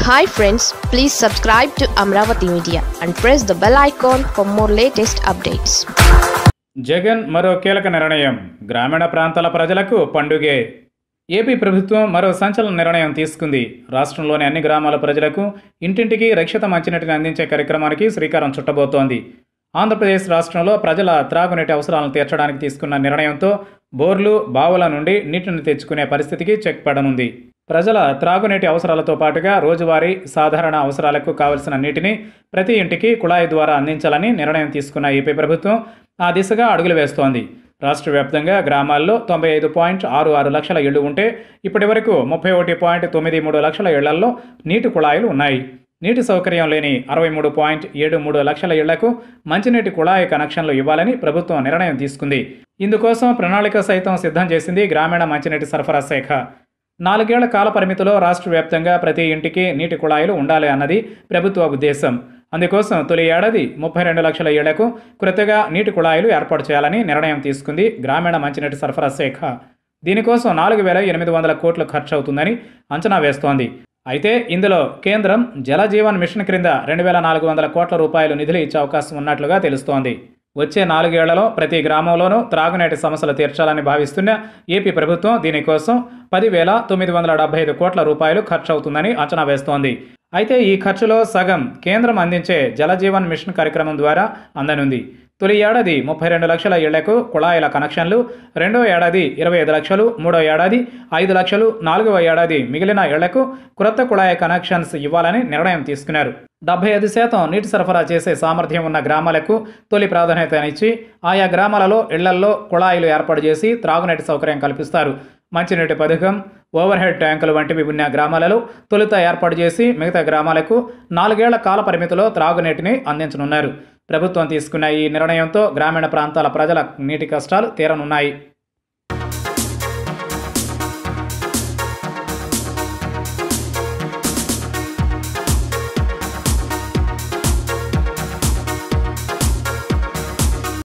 hi friends please subscribe to Amaravati media and press the bell icon for more latest updates Jagan మరో కీలక నిర్ణయం గ్రామీణ ప్రాంతాల ప్రజలకు పండుగే ఏపీ ప్రభుత్వం మరో సంచలన నిర్ణయం తీసుకుంది రాష్ట్రంలోని అన్ని గ్రామాల ప్రజలకు ఇంటింటికి రక్షిత మంచినీటిని అందించే కార్యక్రమానికి శ్రీకారం చుట్టబోతోంది ఆంధ్రప్రదేశ్ రాష్ట్రంలో ప్రజల త్రాగునీటి అవసరాలను తీర్చడానికి తీసుకున్న నిర్ణయంతో బోర్లు బావుల నుండి నీటిని తెచ్చుకునే పరిస్థితికి చెక్ పడనుంది ప్రజల త్రాగునీటి అవసరాలతో పాటుగా రోజువారీ సాధారణ అవసరాలకు కావలసిన నీటిని ప్రతి ఇంటికి కుళాయి ద్వారా అందించాలని నిర్ణయం తీసుకున్న ఏపీ ప్రభుత్వం ఆ దిశగా అడుగులు వేస్తోంది రాష్ట్ర వ్యాప్తంగా గ్రామాల్లో తొంభై ఐదు పాయింట్ ఆరు ఆరు లక్షల ఇళ్లు ఉంటే ఇప్పటి వరకు ముప్పై ఒకటి పాయింట్ తొమ్మిది మూడు లక్షల ఇళ్లలో నీటి కుళాయిలు ఉన్నాయి నీటి సౌకర్యం లేని అరవై మూడు పాయింట్ ఏడు మూడు లక్షల ఇళ్లకు మంచినీటి కుళాయి కనెక్షన్లు ఇవ్వాలని ప్రభుత్వం నిర్ణయం తీసుకుంది ఇందుకోసం ప్రణాళిక సైతం సిద్ధం చేసింది గ్రామీణ మంచినీటి సరఫరా శాఖ నాలుగేళ్ల కాల పరిమితిలో రాష్ట్ర వ్యాప్తంగా ప్రతి ఇంటికి నీటి కుళాయిలు ఉండాలి అన్నది ప్రభుత్వ ఉద్దేశం అందుకోసం తొలి ఏడాది ముప్పై రెండు లక్షల ఏళ్లకు కృతగా నీటి కుళాయిలు ఏర్పాటు చేయాలని నిర్ణయం తీసుకుంది గ్రామీణ మంచినీటి సరఫరా శాఖ దీనికోసం నాలుగు వేల ఎనిమిది వందల కోట్లు ఖర్చు అవుతుందని అంచనా వేస్తోంది అయితే ఇందులో కేంద్రం జలజీవన్ మిషన్ క్రింద రెండు వేల నాలుగు వందల కోట్ల రూపాయలు నిధులు ఇచ్చే అవకాశం ఉన్నట్లుగా తెలుస్తోంది వచ్చే నాలుగేళ్లలో ప్రతి గ్రామంలోనూ త్రాగునీటి సమస్యలు తీర్చాలని భావిస్తున్న ఏపీ ప్రభుత్వం దీనికోసం పదివేల తొమ్మిది వందల డెబ్బై ఐదు కోట్ల రూపాయలు ఖర్చు అవుతుందని అంచనా వేస్తోంది అయితే ఈ ఖర్చులో సగం కేంద్రం అందించే జలజీవన్ మిషన్ కార్యక్రమం ద్వారా అందనుంది తొలి ఏడాది ముప్పై రెండు లక్షల ఇళ్లకు కుళాయిల కనెక్షన్లు రెండో ఏడాది ఇరవై ఐదు లక్షలు మూడో ఏడాది ఐదు లక్షలు నాలుగవ ఏడాది మిగిలిన ఇళ్లకు క్రొత్త కుళాయి కనెక్షన్స్ ఇవ్వాలని నిర్ణయం తీసుకున్నారు డెబ్బై ఐదు శాతం నీటి సరఫరా చేసే సామర్థ్యం ఉన్న గ్రామాలకు తొలి ప్రాధాన్యతనిచ్చి ఆయా గ్రామాలలో ఇళ్లల్లో కుళాయిలు ఏర్పాటు చేసి త్రాగునీటి సౌకర్యం కల్పిస్తారు మంచినీటి పథకం ఓవర్ హెడ్ ట్యాంకులు వంటివి ఉన్న గ్రామాలలో తొలుత ఏర్పాటు చేసి మిగతా గ్రామాలకు నాలుగేళ్ల కాల పరిమితిలో త్రాగునీటిని అందించనున్నారు ప్రభుత్వం తీసుకున్న ఈ నిర్ణయంతో గ్రామీణ ప్రాంతాల ప్రజల నీటి కష్టాలు తీరనున్నాయి